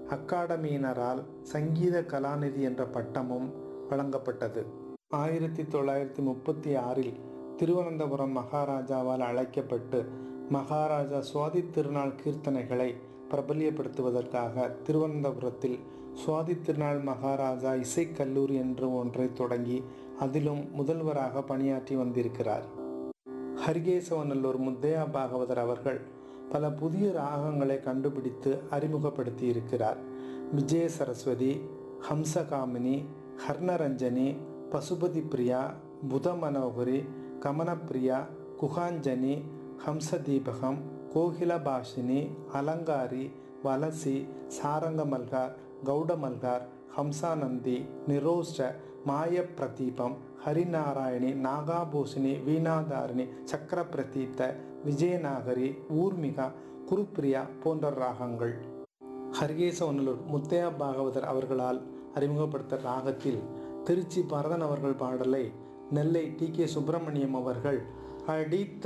அக்காடமியினரால் சங்கீத கலாநிதி என்ற பட்டமும் வழங்கப்பட்டது ஆயிரத்தி தொள்ளாயிரத்தி முப்பத்தி ஆறில் திருவனந்தபுரம் மகாராஜாவால் அழைக்கப்பட்டு மகாராஜா சுவாதி திருநாள் கீர்த்தனைகளை பிரபல்யப்படுத்துவதற்காக திருவனந்தபுரத்தில் சுவாதி திருநாள் மகாராஜா இசைக்கல்லூரி என்று ஒன்றை தொடங்கி அதிலும் முதல்வராக பணியாற்றி வந்திருக்கிறார் ஹரிகேசவநல்லூர் முத்தையா பாகவதர் அவர்கள் பல புதிய ராகங்களை கண்டுபிடித்து அறிமுகப்படுத்தி இருக்கிறார் விஜய சரஸ்வதி ஹம்சகாமினி ஹர்ணரஞ்சனி பசுபதி பிரியா புத மனோகரி கமனப்பிரியா குகாஞ்சனி ஹம்சதீபகம் கோகிலபாஷினி அலங்காரி வலசி சாரங்கமல்கார் கௌடமல்கார் ஹம்சானந்தி நிரோஷ்ட மாய பிரதீபம் ஹரிநாராயணி நாகாபூஷினி வீணாதாரிணி சக்கர பிரதீப்த விஜயநாகரி ஊர்மிகா குருப்பிரியா போன்ற ராகங்கள் ஹரிகேசவனலூர் முத்தையா பாகவதர் அவர்களால் அறிமுகப்படுத்த ராகத்தில் திருச்சி பரதன் அவர்கள் பாடலை நெல்லை டி கே சுப்பிரமணியம் அவர்கள் அடித்த